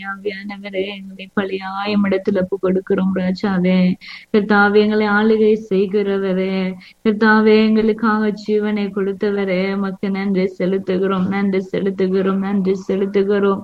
ஆவியானவரே எங்களை பழியாயம் இடத்துல ஒப்பு கொடுக்கிறோம் ராஜாவே கர்த்தாவே எங்களை ஆளுகை செய்கிறவரே கர்த்தாவே எங்களுக்காக ஜீவனை கொடுத்தவரே மக்கு நன்றி செலுத்துகிறோம் நன்றி செலுத்துகிறோம் நன்றி செலுத்துகிறோம்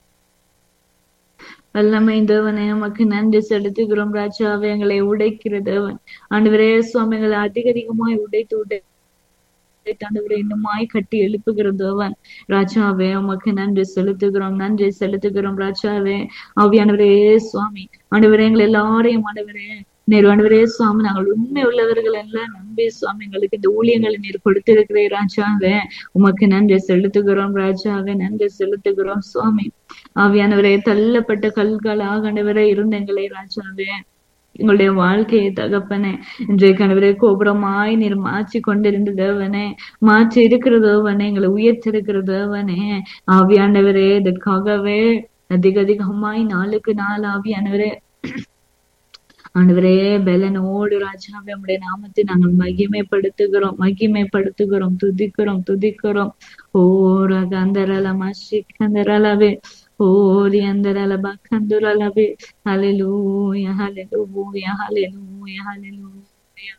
வல்லமை தேவனே நமக்கு நன்றி செலுத்துகிறோம் ராஜாவே எங்களை உடைக்கிற தேவன் ஆண்டவரே சுவாமிகளை அதிக அதிகமாய் உடைத்து உடை ஆண்டவரை இன்னுமாய் கட்டி எழுப்புகிற தேவன் ராஜாவே உமக்கு நன்றி செலுத்துகிறோம் நன்றி செலுத்துகிறோம் ராஜாவே ஆவியானவரே சுவாமி ஆண்டவரே எங்களை எல்லாரையும் ஆண்டவரே நீர் ஆண்டவரே சுவாமி நாங்கள் உண்மை உள்ளவர்கள் எல்லாம் நம்பி சுவாமி எங்களுக்கு இந்த ஊழியங்களை நீர் கொடுத்திருக்கிறே ராஜாவே உமக்கு நன்றி செலுத்துகிறோம் ராஜாவே நன்றி செலுத்துகிறோம் சுவாமி ஆவியானவரே தள்ளப்பட்ட கல்களாக ஆண்டவரே இருந்த எங்களை ராஜாவே எங்களுடைய வாழ்க்கையை தகப்பனே இன்றைய கணவரே கோபுரமாய் நீர் மாற்றி கொண்டிருந்த தேவனே மாற்றி இருக்கிற தேவனே எங்களை உயர்த்திருக்கிற தேவனே ஆவியானவரே இதற்காகவே அதிக அதிகமாய் நாளுக்கு நாள் ஆவியானவரே ஆண்டவரே பெலனோடு ராஜாவே நம்முடைய நாமத்தை நாங்கள் மகிமைப்படுத்துகிறோம் மகிமைப்படுத்துகிறோம் துதிக்கிறோம் துதிக்கிறோம் ஓ ரகந்தரலமா சிக்கந்தரலவே ஓரி அந்தரல பக்கந்துரலவே ஹalleluya ஹalleluya ஹalleluya ஹalleluya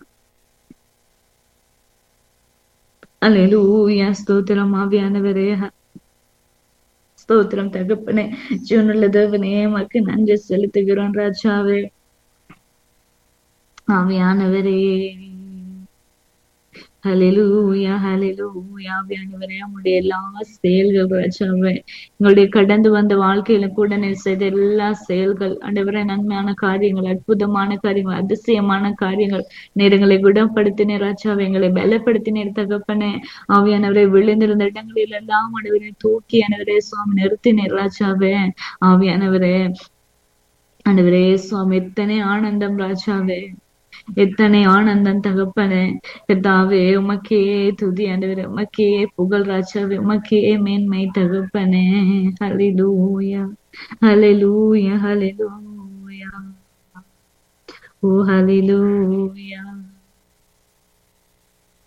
ஹalleluya ஸ்தோத்திரம் ஆவியானவரே ஸ்தோத்திரம் தகப்பனே ஜீவனுள்ள தேவனே மக்கு நன்றி செலுத்துகிறோம் ராஜாவே ஆவியானவரே ஹalleluya ஹalleluya ஆவியானவரே உம்முடைய எல்லா செயல்கள் ராஜாவே எங்களுடைய கடந்து வந்த வாழ்க்கையில கூட நீர் செய்த எல்லா செயல்கள் ஆண்டவரே நன்மையான காரியங்கள் அற்புதமான காரியங்கள் அதிசயமான காரியங்கள் நீர் எங்களை குணப்படுத்தினீர் ராஜாவே எங்களை பலப்படுத்தினீர் தகப்பனே ஆவியானவரை விழுந்திருந்த இடங்களில் எல்லாம் ஆண்டவரை தூக்கி ஆண்டவரே சுவாமி நிறுத்தினீர் ராஜாவே ஆவியானவரே ஆண்டவரே சுவாமி எத்தனை ஆனந்தம் ராஜாவே எத்தனை ஆனந்தம் தகப்பனே கர்த்தாவே உமக்கே துதி ஆண்டவரே உமக்கே புகழ் ராஜாவே உமக்கே மேன்மை தகப்பனே ஹalleluya ஹalleluya ஹalleluya ஓ ஹalleluya